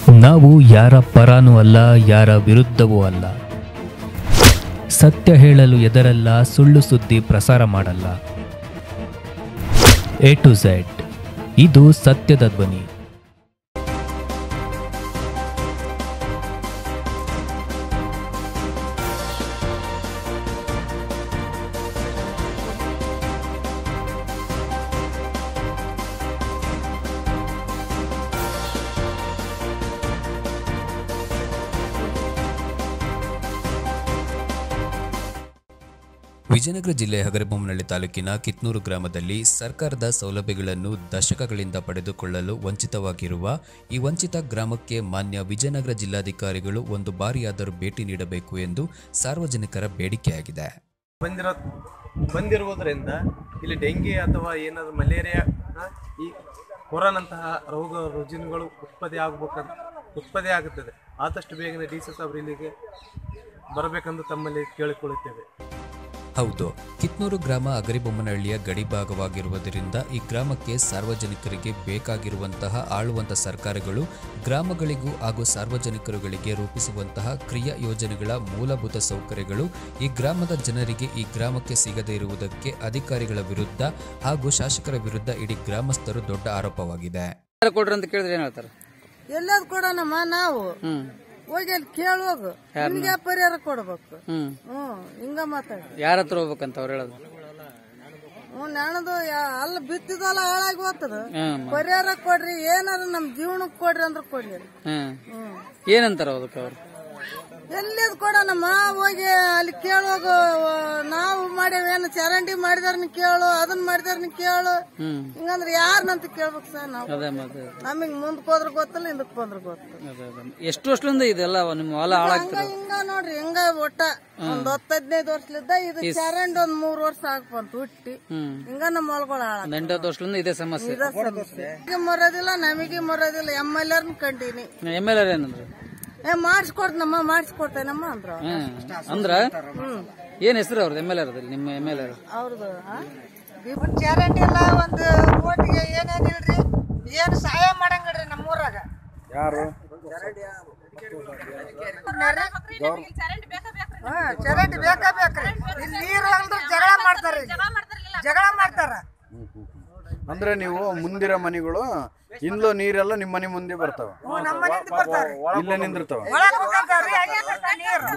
ನಾವು ಯಾರ ಪರಾನೂ ಅಲ್ಲ ಯಾರ ವಿರುದ್ಧವೂ ಅಲ್ಲ ಸತ್ಯ ಹೇಳಲು ಎದರಲ್ಲ ಸುಳ್ಳು ಸುದ್ದಿ ಪ್ರಸಾರ ಮಾಡಲ್ಲ ಎ ಟು ಝೆಡ್ ಇದು ಸತ್ಯದ ಧ್ವನಿ ವಿಜಯನಗರ ಜಿಲ್ಲೆ ಹಗರಬೊಮ್ಮನಹಳ್ಳಿ ತಾಲೂಕಿನ ಕಿತ್ನೂರು ಗ್ರಾಮದಲ್ಲಿ ಸರ್ಕಾರದ ಸೌಲಭ್ಯಗಳನ್ನು ದಶಕಗಳಿಂದ ಪಡೆದುಕೊಳ್ಳಲು ವಂಚಿತವಾಗಿರುವ ಈ ವಂಚಿತ ಗ್ರಾಮಕ್ಕೆ ಮಾನ್ಯ ವಿಜಯನಗರ ಜಿಲ್ಲಾಧಿಕಾರಿಗಳು ಒಂದು ಬಾರಿಯಾದರೂ ಭೇಟಿ ನೀಡಬೇಕು ಎಂದು ಸಾರ್ವಜನಿಕರ ಬೇಡಿಕೆಯಾಗಿದೆ ಬಂದಿರೋ ಬಂದಿರುವುದರಿಂದ ಇಲ್ಲಿ ಡೆಂಗಿ ಅಥವಾ ಏನಾದರೂ ಮಲೇರಿಯಾ ಆ, ಈ ಕೊರೋನಂತಹ ರೋಗ ರುಜಿನಗಳು ಉತ್ಪತ್ತಿ ಆಗಬೇಕಂತ ಉತ್ಪತ್ತಿ ಆಗುತ್ತದೆ ಆದಷ್ಟು ಬೇಗನೆ ಡಿ ಸಿ ಸಾಬ್ರು ಇಲ್ಲಿಗೆ ಬರಬೇಕೆಂದು ತಮ್ಮಲ್ಲಿ ಕೇಳಿಕೊಳ್ಳುತ್ತೇವೆ ಹೌದು ಕಿತ್ನೂರು ಗ್ರಾಮ ಅಗರಿಬೊಮ್ಮನಹಳ್ಳಿಯ ಗಡಿ ಭಾಗವಾಗಿರುವುದರಿಂದ ಈ ಗ್ರಾಮಕ್ಕೆ ಸಾರ್ವಜನಿಕರಿಗೆ ಬೇಕಾಗಿರುವಂತಹ ಆಳುವಂತ ಸರ್ಕಾರಗಳು ಗ್ರಾಮಗಳಿಗೂ ಹಾಗೂ ಸಾರ್ವಜನಿಕರುಗಳಿಗೆ ರೂಪಿಸುವಂತಹ ಕ್ರಿಯಾ ಯೋಜನೆಗಳ ಮೂಲಭೂತ ಸೌಕರ್ಯಗಳು ಈ ಗ್ರಾಮದ ಜನರಿಗೆ ಈ ಗ್ರಾಮಕ್ಕೆ ಸಿಗದೇ ಇರುವುದಕ್ಕೆ ಅಧಿಕಾರಿಗಳ ವಿರುದ್ಧ ಹಾಗೂ ಶಾಸಕರ ವಿರುದ್ಧ ಇಡೀ ಗ್ರಾಮಸ್ಥರು ದೊಡ್ಡ ಆರೋಪವಾಗಿದೆ ಯಾರು ಕೊಡ್ರಿ ಅಂತ ಕೇಳಿದ್ರೆ ಏನ್ ಹೇಳ್ತಾರೆ ಎಲ್ಲದ್ ಕೊಡೋಣಮ್ಮ ನಾವು ಹ್ಮ್ ಹೋಗಿ ಅಲ್ಲಿ ಕೇಳುವಾಗ ನಿಮ್ಗೆ ಪರಿಹಾರ ಕೊಡ್ಬೇಕು ಹ್ಮ್ ಹ್ಮ್ ಹಿಂಗ ಮಾತಾಡಿ ಯಾರ ಹತ್ರ ಹೋಗ್ಬೇಕಂತ ಅವ್ರು ಹೇಳೋದು ಹ್ಮ್ ನಾನದು ಅಲ್ಲಿ ಬಿತ್ತಿದಲ್ಲ ಹಾಳಾಗಿ ಹೋಗ್ತದ ಹ್ಮ್ ಪರಿಹಾರ ಕೊಡ್ರಿ ಏನಾರ ನಮ್ ಜೀವನಕ್ ಕೊಡ್ರಿ ಅಂದ್ರೆ ಕೊಡ್ಲಿ ಹ್ಮ್ ಹ್ಮ್ ಏನಂತಾರ ಅದಕ್ಕೆ ಅವ್ರು ಎಲ್ಲಿದ್ ಕೊಡೋಣಮ್ಮ ಹೋಗಿ ಅಲ್ಲಿ ಕೇಳುವಾಗ ನಾವು ಮಾಡೇವ್ ಏನು ಚರಂಡಿ ಮಾಡಿದಾರ್ನ ಕೇಳು ಅದನ್ನ ಮಾಡಿದಾರ್ನ ಕೇಳು ಹ್ಮ್ ಹಿಂಗಂದ್ರೆ ಯಾರನ್ನಂತ ಕೇಳ್ಬೇಕು ಸರ್ ನಾವು ಅದೇ ಮತ್ತೆ ನಮಗ್ ಮುಂದಕ್ ಹೋದ್ರ ಗೊತ್ತಲ್ಲ ಹಿಂದಕ್ ಬಂದ್ರ ಗೊತ್ತಲ್ಲ ಅದೇ ಅದೇ ಎಷ್ಟು ವರ್ಷದಿಂದ ಇದೆಲ್ಲ ನಿಮ್ಮ ಹೊಲ ಹಾಳಾಗ್ತಿರ ಹಂಗ ಹಿಂಗ ನೋಡ್ರಿ ಹಿಂಗ ಒಟ್ಟ ಒಂದ್ ಹತ್ತ ಹದಿನೈದು ವರ್ಷಲಿದ್ದ ಇದು ಚರಂಡಿ ಒಂದ್ ಮೂರ್ ವರ್ಷ ಆಗ್ಬಂತು ಹುಟ್ಟಿ ಹ್ಮ್ ಹಿಂಗ ನಮ್ಮ ಹೊಲಗಳು ಹಾಳ ಒಂದ್ ಎಂಟತ್ತು ವರ್ಷದಿಂದ ಇದೇ ಸಮಸ್ಯೆ ನಮಗೆ ಮರೋದಿಲ್ಲ ನಮಗೆ ಮರೋದಿಲ್ಲ ಎಮ್ ಎಲ್ ಆರ್ನ ಕಂಡೀನಿ ಎಮ್ ಎಲ್ ಆರ್ ಏನಂದ್ರೆ ಏ ಮಾಡಿಸ್ಕೊಡ್ತನಮ್ಮ ಮಾಡಿಸ್ಕೊಡ್ತೇನಮ್ಮ ಅಂದ್ರ ಹ್ಮ್ ಅಂದ್ರ ಏನ್ ಹೆಸರು ಅವ್ರದ್ದು ಎಮ್ ಎಲ್ ಆರ್ ನಿಮ್ಮ ಎಮ್ ಎಲ್ ಆರ್ ಅವ್ರದ್ದು ಒಂದ್ ಚರಂಡಿ ಇಲ್ಲ ಒಂದ್ ರೋಡ್ಗೆ ಏನೇನಿಲ್ರಿ ಏನ್ ಸಹಾಯ ಮಾಡಂಗಿಲ್ರಿ ನಮ್ಮೂರಾಗ ಯಾರು ಹಾ, ಚರಂಡಿ ಬೇಕಾ ಬೇಕ್ರಿ ಇಲ್ಲಿ ನೀರು ಅಂದ್ರೆ ಜಗಳ ಮಾಡ್ತಾರ ಜಗಳ ಮಾಡ್ತಾರ ಅಂದ್ರೆ ನೀವು ಮುಂದಿರೋ ಮನೆಗಳು ಇಂದ್ಲು ನೀರೆಲ್ಲ ನಿಮ್ಮ ಮನೆ ಮುಂದೆ ಬರ್ತಾವ ನಮ್ಮ ಮನೆಯಿಂದ ಬರ್ತಾರ ಇಲ್ಲೇ ನಿಂದಿರ್ತಾವ ಒಳಗ್ ಹೋಗಂತಾರ್ರಿ, ಹಂಗೆ ಬರ್ತಾರ ನೀರು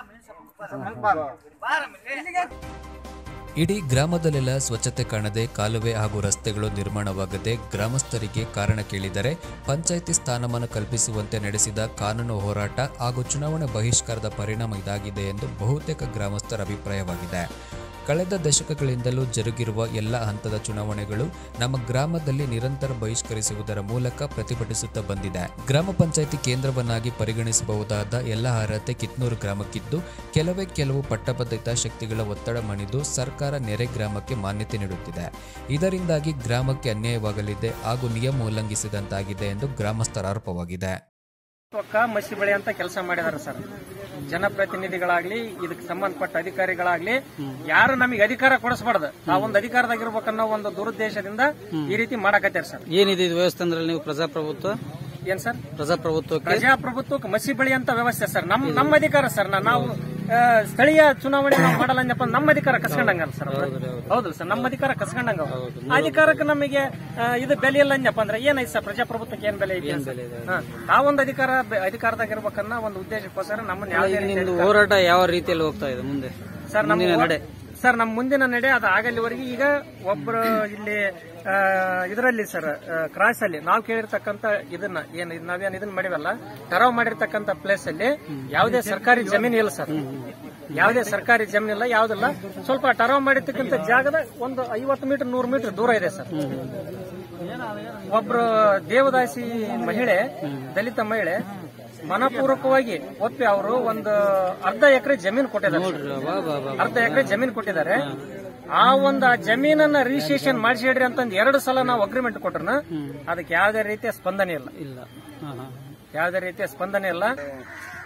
ಇಡೀ ಗ್ರಾಮದಲ್ಲೆಲ್ಲ ಸ್ವಚ್ಛತೆ ಕಾಣದೆ ಕಾಲುವೆ ಹಾಗೂ ರಸ್ತೆಗಳು ನಿರ್ಮಾಣವಾಗದೆ ಗ್ರಾಮಸ್ಥರಿಗೆ ಕಾರಣ ಕೇಳಿದರೆ ಪಂಚಾಯಿತಿ ಸ್ಥಾನಮಾನ ಕಲ್ಪಿಸುವಂತೆ ನಡೆಸಿದ ಕಾನೂನು ಹೋರಾಟ ಹಾಗೂ ಚುನಾವಣೆ ಬಹಿಷ್ಕಾರದ ಪರಿಣಾಮ ಇದಾಗಿದೆ ಎಂದು ಬಹುತೇಕ ಗ್ರಾಮಸ್ಥರ ಅಭಿಪ್ರಾಯವಾಗಿದೆ ಕಳೆದ ದಶಕಗಳಿಂದಲೂ ಜರುಗಿರುವ ಎಲ್ಲ ಹಂತದ ಚುನಾವಣೆಗಳು ನಮ್ಮ ಗ್ರಾಮದಲ್ಲಿ ನಿರಂತರ ಬಹಿಷ್ಕರಿಸುವುದರ ಮೂಲಕ ಪ್ರತಿಭಟಿಸುತ್ತಾ ಬಂದಿದೆ ಗ್ರಾಮ ಪಂಚಾಯಿತಿ ಕೇಂದ್ರವನ್ನಾಗಿ ಪರಿಗಣಿಸಬಹುದಾದ ಎಲ್ಲ ಅರ್ಹತೆ ಕಿತ್ನೂರು ಗ್ರಾಮಕ್ಕಿದ್ದು ಕೆಲವೇ ಕೆಲವು ಪಟ್ಟಬದ್ಧ ಹಿತಾಸಕ್ತಿಗಳ ಒತ್ತಡ ಮಣಿದು ಸರ್ಕಾರ ನೆರೆ ಗ್ರಾಮಕ್ಕೆ ಮಾನ್ಯತೆ ನೀಡುತ್ತಿದೆ ಇದರಿಂದಾಗಿ ಗ್ರಾಮಕ್ಕೆ ಅನ್ಯಾಯವಾಗಲಿದೆ ಹಾಗೂ ನಿಯಮ ಉಲ್ಲಂಘಿಸಿದಂತಾಗಿದೆ ಎಂದು ಗ್ರಾಮಸ್ಥರ ಆರೋಪವಾಗಿದೆ ಪಕ್ಕ ಮಸಿ ಬೆಳೆಯಂತ ಕೆಲಸ ಮಾಡಿದಾರೆ ಸರ್ ಜನಪ್ರತಿನಿಧಿಗಳಾಗ್ಲಿ ಇದಕ್ಕೆ ಸಂಬಂಧಪಟ್ಟ ಅಧಿಕಾರಿಗಳಾಗ್ಲಿ ಯಾರು ನಮಗೆ ಅಧಿಕಾರ ಕೊಡಿಸಬಾರ್ದು ತಾವೊಂದು ಅಧಿಕಾರದಾಗಿರ್ಬೇಕನ್ನೋ ಒಂದು ದುರುದ್ದೇಶದಿಂದ ಈ ರೀತಿ ಮಾಡಕತ್ತಾರೆ ಸರ್ ಏನಿದೆ ಇದು ವ್ಯವಸ್ಥೆ ಅಂದ್ರೆ ನೀವು ಪ್ರಜಾಪ್ರಭುತ್ವ ಏನ್ ಸರ್ ಪ್ರಜಾಪ್ರಭುತ್ವಕ್ಕೆ ಪ್ರಜಾಪ್ರಭುತ್ವಕ್ಕೆ ಮಸಿ ಬೆಳೆಯಂತ ವ್ಯವಸ್ಥೆ ಸರ್ ನಮ್ ನಮ್ಮ ಅಧಿಕಾರ ಸರ್ ನಾ- ನಾವು ಆ, ಸ್ಥಳೀಯ ಚುನಾವಣೆ ನಾವು ಮಾಡಲ್ಲ ಅಂದಪ್ಪ ಅಂದ್ರೆ ನಮ್ಮ ಅಧಿಕಾರ ಕಸ್ಕೊಂಡಂಗಲ್ಲ ಸರ್ ಅದು. ಹೌದು ಸರ್ ನಮ್ಮ ಅಧಿಕಾರ ಕಸ್ಕೊಂಡಂಗ ಆ ಅಧಿಕಾರಕ್ಕೆ ನಮಗೆ ಆ, ಇದು ಬೆಲೆ ಇಲ್ಲ ಅಂದಪ್ಪ ಅಂದ್ರೆ ಏನೈತೆ ಸರ್ ಪ್ರಜಾಪ್ರಭುತ್ವಕ್ಕೆ ಏನ್ ಬೆಲೆ ಐತಿ ಸರ್? ಹಾ. ತಾವೊಂದು ಅಧಿಕಾರ ಅಧಿಕಾರದಾಗಿರ್ಬೇಕನ್ನ ಒಂದು ಉದ್ದೇಶಕ್ಕೋಸ್ಕರ ನಮ್ಮನ್ನ ಯಾವುದೇ ರೀತಿ ನಿಮ್ದು ಹೋರಾಟ ಯಾವ ರೀತಿಯಲ್ಲಿ ಹೋಗ್ತಾ ಇದೆ ಮುಂದೆ ಸರ್ ನಮ್ಮ ಮುಂದಿನ ನಡೆ ಸರ್ ನಮ್ಮ ಮುಂದಿನ ನಡೆ ಅದು ಆಗಲಿವರೆಗೆ ಈಗ ಒಬ್ರು ಇಲ್ಲಿ ಇದರಲ್ಲಿ ಸರ್ ಕ್ರಾಸ್ ಅಲ್ಲಿ ನಾವು ಕೇಳಿರ್ತಕ್ಕಂತ ಇದನ್ನ ಏನ್ ಇದ್ ನಾವೇನ್ ಇದನ್ನ ಮಾಡಿವಲ್ಲ ಟರಾವ್ ಮಾಡಿರ್ತಕ್ಕಂತ ಪ್ಲೇಸ್ ಅಲ್ಲಿ ಯಾವುದೇ ಸರ್ಕಾರಿ ಜಮೀನು ಇಲ್ಲ ಸರ್ ಯಾವುದೇ ಸರ್ಕಾರಿ ಜಮೀನು ಇಲ್ಲ ಯಾವ್ದಿಲ್ಲ ಸ್ವಲ್ಪ ಟರಾವ್ ಮಾಡಿರ್ತಕ್ಕಂತ ಜಾಗದ ಒಂದು ಐವತ್ತು ಮೀಟರ್ ನೂರು ಮೀಟರ್ ದೂರ ಇದೆ ಸರ್ ಒಬ್ರು ದೇವದಾಸಿ ಮಹಿಳೆ ದಲಿತ ಮಹಿಳೆ ಮನಪೂರ್ವಕವಾಗಿ ಒಪ್ಪಿ ಅವರು ಒಂದು ಅರ್ಧ ಎಕರೆ ಜಮೀನು ಕೊಟ್ಟಿದ್ದಾರೆ ಸರ್. ಅರ್ಧ ಎಕರೆ ಜಮೀನು ಕೊಟ್ಟಿದ್ದಾರೆ ಆ ಒಂದು ಆ ಜಮೀನನ್ನ ರಿಜಿಸ್ಟ್ರೇಷನ್ ಮಾಡಿಸಿಡ್ರಿ ಅಂತಂದು ಎರಡು ಸಲ ನಾವು ಅಗ್ರಿಮೆಂಟ್ ಕೊಟ್ರನ ಅದಕ್ಕೆ ಯಾವುದೇ ರೀತಿಯ ಸ್ಪಂದನೆ ಇಲ್ಲ ಇಲ್ಲ ಹಾ, ಹಾ. ಯಾವುದೇ ರೀತಿಯ ಸ್ಪಂದನೆ ಇಲ್ಲ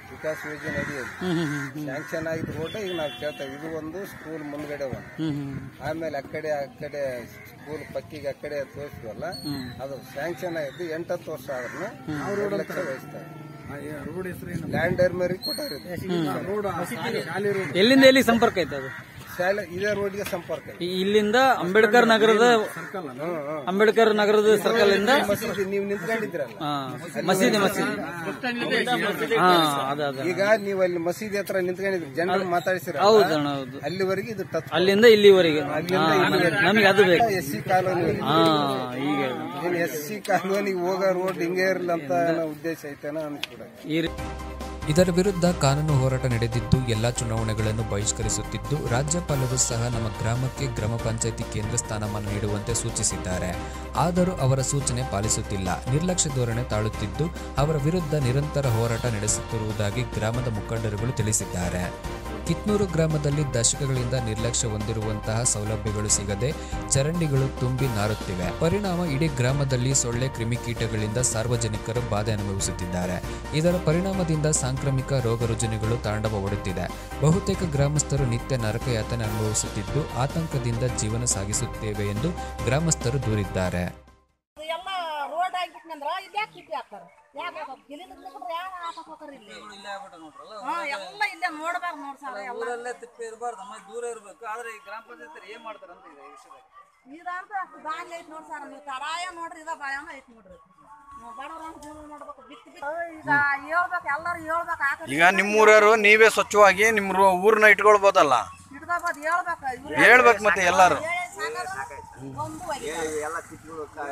ವಿಕಾಸ್ ಯೋಜನೆ ಅಡಿಯಲ್ಲಿ ಸ್ಯಾಂಕ್ಷನ್ ಆಗಿದ್ದು ರೋಡ್ ಈಗ ನಾವು ಕೇಳ್ತಾ ಇದ್ದೀವಿ. ಇದು ಒಂದು ಸ್ಕೂಲ್ ಮುಂದ್ಗಡೆ ಒಂದು ಆಮೇಲೆ ಆ ಕಡೆ ಆ ಕಡೆ ಸ್ಕೂಲ್ ಪಕ್ಕಿಗೆ ಆ ಕಡೆ ತೋರಿಸಿದ್ವಲ್ಲ ಅದು ಸ್ಯಾಂಕ್ಷನ್ ಆಗಿದ್ದು ಎಂಟತ್ತು ವರ್ಷ ಆದ್ರೂ ಎರಡು ಲಕ್ಷ ವಹಿಸ್ತಾರೆ ರೋಡ್ ಹೆಸರು ಲ್ಯಾಂಡ್ ಮೇರಿಗೆ ಕೊಟ್ಟಾರೆ ರೋಡ್ ಖಾಲಿ ರೋಡ್ ಎಲ್ಲಿಂದ ಎಲ್ಲಿ ಸಂಪರ್ಕ ಐತೆ ಅದು ಶಾಲೆ ಇದೇ ರೋಡ್ಗೆ ಸಂಪರ್ಕ ಇದೆ. ಈ- ಇಲ್ಲಿಂದ ಅಂಬೇಡ್ಕರ್ ನಗರದ ಅಂಬೇಡ್ಕರ್ ನಗರದ ಸರ್ಕಲ್ ಇಂದ ಮಸೀದಿ ನೀವು ನಿಂತ್ಕೊಂಡಿದ್ರಲ್ಲ ಹಾ, ಮಸೀದಿ ಮಸೀದಿ ಹಾ ಅದ ಅದ ಈಗ ನೀವು ಅಲ್ಲಿ ಮಸೀದಿ ಹತ್ರ ನಿಂತ್ಕೊಂಡಿದ್ರಿ ಜನರು ಮಾತಾಡಿಸಿರ ಹೌದು ಅಣ್ಣ ಹೌದು ಅಲ್ಲಿವರೆಗೆ ಇದು ಟಚ್ ಅಲ್ಲಿಂದ ಇಲ್ಲಿವರೆಗೆ ನಮಗೆ ಅದು ಬೇಕು ಎಸ್ ಸಿ ಕಾಲೋನಿ ಹಾ ಈಗ ಏನ್ ಎಸ್ ಸಿ ಕಾಲೋನಿಗೆ ಹೋಗೋ ರೋಡ್ ಹಿಂಗೆ ಇರಲಿ ಅಂತ ಏನೋ ಉದ್ದೇಶ ಐತೇನೋ ಅನ್ಸ್ಬಿಡ ಈ ರೀ- ಇದರ ವಿರುದ್ಧ ಕಾನೂನು ಹೋರಾಟ ನಡೆದಿದ್ದು ಎಲ್ಲಾ ಚುನಾವಣೆಗಳನ್ನು ಬಹಿಷ್ಕರಿಸುತ್ತಿದ್ದು ರಾಜ್ಯಪಾಲರು ಸಹ ನಮ್ಮ ಗ್ರಾಮಕ್ಕೆ ಗ್ರಾಮ ಪಂಚಾಯಿತಿ ಕೇಂದ್ರ ಸ್ಥಾನಮಾನ ನೀಡುವಂತೆ ಸೂಚಿಸಿದ್ದಾರೆ ಆದರೂ ಅವರ ಸೂಚನೆ ಪಾಲಿಸುತ್ತಿಲ್ಲ ನಿರ್ಲಕ್ಷ್ಯ ಧೋರಣೆ ತಾಳುತ್ತಿದ್ದು ಅವರ ವಿರುದ್ಧ ನಿರಂತರ ಹೋರಾಟ ನಡೆಸುತ್ತಿರುವುದಾಗಿ ಗ್ರಾಮದ ಮುಖಂಡರುಗಳು ತಿಳಿಸಿದ್ದಾರೆ ಕಿತ್ನೂರು ಗ್ರಾಮದಲ್ಲಿ ದಶಕಗಳಿಂದ ನಿರ್ಲಕ್ಷ್ಯ ಹೊಂದಿರುವಂತಹ ಸೌಲಭ್ಯಗಳು ಸಿಗದೆ ಚರಂಡಿಗಳು ತುಂಬಿ ನಾರುತ್ತಿವೆ ಪರಿಣಾಮ ಇಡೀ ಗ್ರಾಮದಲ್ಲಿ ಸೊಳ್ಳೆ ಕ್ರಿಮಿಕೀಟಗಳಿಂದ ಸಾರ್ವಜನಿಕರು ಬಾಧೆ ಅನುಭವಿಸುತ್ತಿದ್ದಾರೆ ಇದರ ಪರಿಣಾಮದಿಂದ ಸಾಂಕ್ರಾಮಿಕ ರೋಗ ರುಜಿನಗಳು ತಾಂಡವಗೊಳ್ಳುತ್ತಿದೆ ಬಹುತೇಕ ಗ್ರಾಮಸ್ಥರು ನಿತ್ಯ ನರಕಯಾತನೆ ಅನುಭವಿಸುತ್ತಿದ್ದು ಆತಂಕದಿಂದ ಜೀವನ ಸಾಗಿಸುತ್ತೇವೆ ಎಂದು ಗ್ರಾಮಸ್ಥರು ದೂರಿದ್ದಾರೆ ಎಲ್ಲ ರೋಡ್ ಆಗಿಬಿಟ್ನಂದ್ರ ಇಲ್ಲಿ ಯಾಕೆ ಕಿಟ್ಟಿ ಹಾಕ್ತಾರ ಯಾಕೆ ಇಲ್ಲಿಂದ ಬಿಟ್ರೆ ಯಾರು ಹಾಕಕ್ ಹೋಗ್ತಾರ ಇಲ್ಲಿ ಹಾ ಎಲ್ಲ ಇಲ್ಲೇ ನೋಡ್ಬಾರ್ದು ನೋಡ್ ಸರ್ ಎಲ್ಲ ಊರಲ್ಲೇ ತಿಪ್ಪೆ ಇರಬಾರ್ದು ಆಮೇಲೆ ದೂರ ಇರಬೇಕು ಆದ್ರೆ ಈ ಗ್ರಾಮ ಪಂಚಾಯತ್ ಏನ್ ಮಾಡ್ತಾರೆ ಅಂತ ಇದೆ ಈ ವಿಷಯದಾಗ ಇದಂತ ಅಷ್ಟು ದಾರಿ ಐತಿ ನೋಡ್ ಸರ್ ನೀವು ತಡಾಯ ನೋಡ್ರಿ ಇದ ಬಾಯನ ಐತಿ ನೋಡ್ರಿ ನಾವು ಬಡವ್ರ ಜೀವನ ನೋಡ್ಬೇಕು ಬಿತ್ತಿ ಬಿತ್ತಿ ಈಗ ಹೇಳ್ಬೇಕು ಎಲ್ಲರೂ ಹೇಳ್ಬೇಕು ಆಕಡೆ ಈಗ ನಿಮ್ಮೂರವರು ನೀವೇ ಸ್ವಚ್ಛವಾಗಿ ನಿಮ್ಮ ರೂ- ಊರ್ನ ಇಟ್ಕೊಳ್ಬೋದಲ್ಲ ಹಿಡ್ಕೋಬೋದು ಹೇಳ್ಬೇಕು ಇವ್ರು ಹೇಳ್ಬೇಕು ಮತ್ತೆ ಎಲ್ಲಾರು ಹೇಳಿ ಸಾಕಾದ್ರು ಒಂದು ಒಗಿತಾರೆ.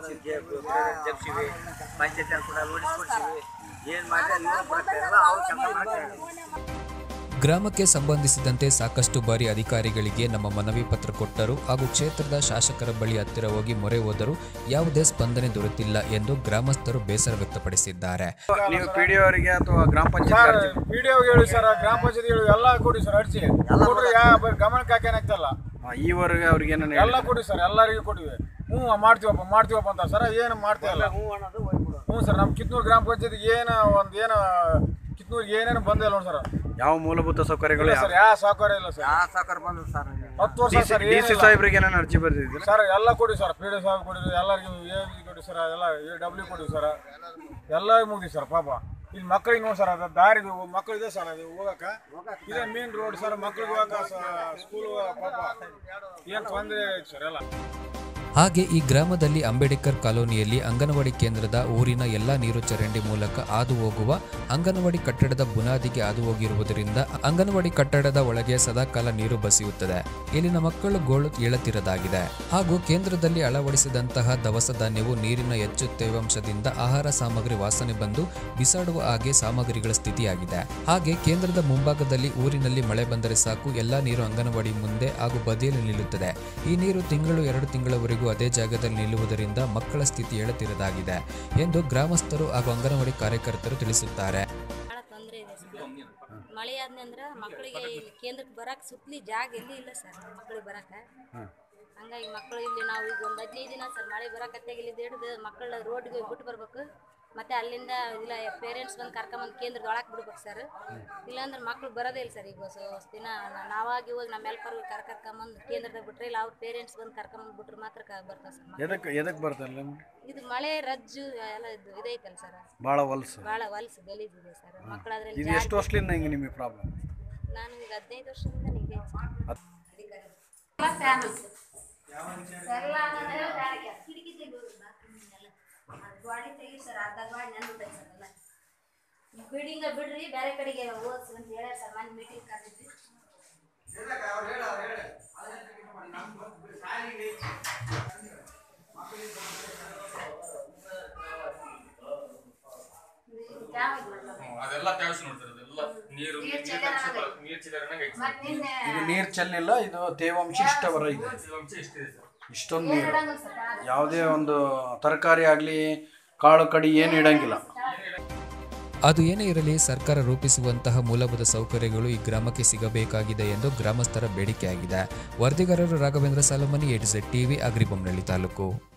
ಗ್ರಾಮಕ್ಕೆ ಸಂಬಂಧಿಸಿದಂತೆ ಸಾಕಷ್ಟು ಬಾರಿ ಅಧಿಕಾರಿಗಳಿಗೆ ನಮ್ಮ ಮನವಿ ಪತ್ರ ಕೊಟ್ಟರು ಹಾಗೂ ಕ್ಷೇತ್ರದ ಶಾಸಕರ ಬಳಿ ಹತ್ತಿರ ಹೋಗಿ ಮೊರೆ ಹೋದರೂ ಯಾವುದೇ ಸ್ಪಂದನೆ ದೊರೆತಿಲ್ಲ ಎಂದು ಗ್ರಾಮಸ್ಥರು ಬೇಸರ ವ್ಯಕ್ತಪಡಿಸಿದ್ದಾರೆ ನೀವು ಪಿ ಡಿ ಅವರಿಗೆ ಅಥವಾ ಗ್ರಾಮ ಪಂಚಾಯತ್ ವಿಡಿಯೋ ಹೇಳಿ ಸರ್ ಗ್ರಾಮ ಪಂಚಾಯತ್ ಹೇಳಿ ಎಲ್ಲ ಕೊಡಿ ಸರ್ ಅರ್ಜಿ ಕೊಡ್ರಿ ಯಾ ಬರೀ ಗಮನಕ್ಕೆ ಹಾಕೇನಾಗ್ತಲ್ಲ ಈವರೆಗೆ ಅವ್ರಿಗೆ ಏನೇನು ಎಲ್ಲ ಕೊಡಿ ಸರ್ ಎಲ್ಲರಿಗೂ ಕೊಟ್ಟಿವಿ ಹ್ಞೂ ಮಾಡ್ತೀವಪ್ಪ ಮಾಡ್ತೀವಪ್ಪ ಅಂತ ಸರ್ ಏನು ಮಾಡ್ತೀವಲ್ಲ ಹ್ಞೂ ಸರ್ ನಮ್ಮ ಕಿತ್ನೂರು ಗ್ರಾಮ ಪಂಚಾಯತ್ ಏನು ಒಂದು ಏನು ಕಿತ್ನೂರಿಗೆ ಏನೇನು ಬಂದಿಲ್ಲ ನೋಡಿ ಸರ್ ಯಾವ ಮೂಲಭೂತ ಸೌಕರ್ಯಗಳು ಇಲ್ಲ ಸರ್ ಯಾವ ಸಹಕಾರ ಇಲ್ಲ ಸರ್ ಹತ್ತು ವರ್ಷ ಸರ್ ಡಿ ಸಿ ಏನಿಲ್ಲ. ಸಾಹೇಬ್ರಿಗೆ ಏನೇನು ಅರ್ಜಿ ಬರ್ದಿದ್ದೀರಾ ಸರ್ ಎಲ್ಲ ಕೊಡಿ ಸರ್ ಪಿ ಡಿ ಸಾಹೇಬ್ ಕೊಡಿ ಎಲ್ಲರಿಗೂ ಎ ಕೊಡಿ ಸರ್ ಎಲ್ಲ ಎ ಡಬ್ಲ್ಯೂ ಕೊಡಿ ಸರ್ ಎಲ್ಲ ಮುಗ್ದಿ ಸರ್ ಪಾಪ ಇಲ್ಲಿ ಮಕ್ಕಳಿಗೆ ನೋಡಿ ಸರ್ ಅದು ದಾರಿ ಮಕ್ಕಳಿದೆ ಸರ್ ಅದು ಹೋಗಕ್ಕ ಇದೇ ಮೇನ್ ರೋಡ್ ಸರ್ ಮಕ್ಕಳಿಗೆ ಹೋಗಕ್ಕ ಸ್ಕೂಲ್ ಪಾಪ ಏನು ತೊಂದರೆ ಐತೆ ಸರ್ ಎಲ್ಲ ಹಾಗೆ ಈ ಗ್ರಾಮದಲ್ಲಿ ಅಂಬೇಡ್ಕರ್ ಕಾಲೋನಿಯಲ್ಲಿ ಅಂಗನವಾಡಿ ಕೇಂದ್ರದ ಊರಿನ ಎಲ್ಲ ನೀರು ಚರಂಡಿ ಮೂಲಕ ಹಾದು ಹೋಗುವ ಅಂಗನವಾಡಿ ಕಟ್ಟಡದ ಬುನಾದಿಗೆ ಹಾದು ಹೋಗಿರುವುದರಿಂದ ಅಂಗನವಾಡಿ ಕಟ್ಟಡದ ಒಳಗೆ ಸದಾಕಾಲ ನೀರು ಬಸಿಯುತ್ತದೆ ಇಲ್ಲಿನ ಮಕ್ಕಳು ಗೋಳು ಏಳತಿರದಾಗಿದೆ ಹಾಗೂ ಕೇಂದ್ರದಲ್ಲಿ ಅಳವಡಿಸಿದಂತಹ ದವಸ ಧಾನ್ಯವು ನೀರಿನ ಹೆಚ್ಚು ತೇವಾಂಶದಿಂದ ಆಹಾರ ಸಾಮಗ್ರಿ ವಾಸನೆ ಬಂದು ಬಿಸಾಡುವ ಹಾಗೆ ಸಾಮಗ್ರಿಗಳ ಸ್ಥಿತಿಯಾಗಿದೆ ಹಾಗೆ ಕೇಂದ್ರದ ಮುಂಭಾಗದಲ್ಲಿ ಊರಿನಲ್ಲಿ ಮಳೆ ಬಂದರೆ ಸಾಕು ಎಲ್ಲಾ ನೀರು ಅಂಗನವಾಡಿ ಮುಂದೆ ಹಾಗೂ ಬದಿಯಲ್ಲಿ ನಿಲ್ಲುತ್ತದೆ ಈ ನೀರು ತಿಂಗಳು ಎರಡು ತಿಂಗಳವರೆಗೂ ಅದೇ ಜಾಗದಲ್ಲಿ ನಿಲ್ಲುವುದರಿಂದ ಮಕ್ಕಳ ಸ್ಥಿತಿ ಹೇಳುತ್ತಿರದಾಗಿದೆ ಎಂದು ಗ್ರಾಮಸ್ಥರು ಹಾಗೂ ಅಂಗನವಾಡಿ ಕಾರ್ಯಕರ್ತರು ತಿಳಿಸುತ್ತಾರೆ ಭಾಳ ತೊಂದರೆ ಇದೆ ಸರ್ ಮಳೆ ಆದ್ನಂದ್ರ ಮಕ್ಕಳಿಗೆ ಇಲ್ಲಿ ಕೇಂದ್ರಕ್ಕೆ ಬರಕ್ಕೆ ಸುತ್ತಲಿ ಜಾಗ ಎಲ್ಲಿ ಇಲ್ಲ ಸರ್ ಮಕ್ಕಳಿಗೆ ಬರಕ್ಕೆ ಹಂಗಾಗಿ ಮಕ್ಕಳು ಇಲ್ಲಿ ನಾವು ಈಗ ಒಂದು ಹದಿನೈದು ದಿನ ಸರ್ ಮಳೆ ಬರಕತ್ತಾಗ ಇಲ್ಲಿ ಹಿಡಿದು ಮಕ್ಕಳ ರೋಡ್ಗೆ ಬಿಟ್ಟು ಬರ್ಬೇಕು ಮತ್ತೆ ಅಲ್ಲಿಂದ ಇಲ್ಲ ಪೇರೆಂಟ್ಸ್ ಬಂದು ಕರ್ಕೊಂಬಂದು ಕೇಂದ್ರದ ಒಳಗೆ ಬಿಡ್ಬೇಕು ಸರ್ ಇಲ್ಲಾಂದ್ರೆ ಮಕ್ಳು ಬರೋದೇ ಇಲ್ಲ ಸರ್ ಈಗ ಹೊಸ ಹೊಸ ದಿನ ನಾ- ನಾವಾಗಿ ಹೋಗಿ ನಮ್ಮ ಹೆಲ್ಪರ್ ಕರ್ ಕರ್ಕೊಂಬಂದು ಕೇಂದ್ರದಾಗ ಬಿಟ್ರೆ ಇಲ್ಲ ಅವ್ರ ಪೇರೆಂಟ್ಸ್ ಬಂದು ಕರ್ಕೊಂಬಂದು ಬಿಟ್ರೆ ಮಾತ್ರ ಕ- ಬರ್ತಾವೆ ಸರ್ ಮಕ್ಳು. ಎದಕ್ಕೆ ಎದಕ್ಕೆ ಬರ್ತಾರಲ್ಲ ಇದು ಮಳೆ ರಜ್ಜು ಎಲ್ಲ ಇದು ಇದೈತಲ್ಲ ಸರ್ ಭಾಳ ಹೊಲ್ಸು ಭಾಳ ಹೊಲ್ಸು ಗಲೀಜಿದೆ ಸರ್ ಮಕ್ಕಳು ಅದ್ರಲ್ಲಿ ಇದು ಎಷ್ಟು ವರ್ಷದಿಂದ ಹಿಂಗೆ ನಿಮಗೆ ಪ್ರಾಬ್ಲಮ್ ನಾನು ಈಗ ಹದಿನೈದು ವರ್ಷದಿಂದ ನಿಮಗೆ ಬಿಲ್ಡಿಂಗ್ ಬಿಡ್ರಿ ಬೇರೆ ಕಡೆಗೆ ಓದಿಸಿ ಅಂತ ಹೇಳ್ಯಾರ ಸರ್ ಮನೆ ಮೀಟಿಂಗ್ ಕರೆದಿದ್ವಿ ಅದೆಲ್ಲ ತ್ಯಾವ್ಸಿ ನೋಡ್ತಾರೆ ಅದೆಲ್ಲ ನೀರು ನೀರ್ ನೀರ್ ಚೆಲ್ಲರ ಚೆಲ್ಲ- ನೀರ್ ಚೆಲ್ಲರಂಗ್ ಐತೆ. ಮತ್ತ್ ನಿನ್ನೆ ಇದು ನೀರು ಚೆಲ್ಲಿಲ್ಲ ಇದು ತೇವಾಂಶ ಇಷ್ಟ ಬರ ಇದೆ ತೇವಾಂಶ ಎಷ್ಟಿದೆ ಸರ್? ಇಷ್ಟೊಂದು ನೀರು ಯಾವುದೇ ಒಂದು ತರಕಾರಿ ಆಗಲಿ ಕಾಳು ಕಡಿ ಏನು ಇಡಂಗಿಲ್ಲ ಅದು ಏನೇ ಇರಲಿ ಸರ್ಕಾರ ರೂಪಿಸುವಂತಹ ಮೂಲಭೂತ ಸೌಕರ್ಯಗಳು ಈ ಗ್ರಾಮಕ್ಕೆ ಸಿಗಬೇಕಾಗಿದೆ ಎಂದು ಗ್ರಾಮಸ್ಥರ ಬೇಡಿಕೆಯಾಗಿದೆ ವರದಿಗಾರರು ರಾಘವೇಂದ್ರ ಸಾಲಮನಿ ಎ ಟಿವಿ ಅಗ್ರಿಬೊಮ್ಮನಹಳ್ಳಿ ತಾಲೂಕು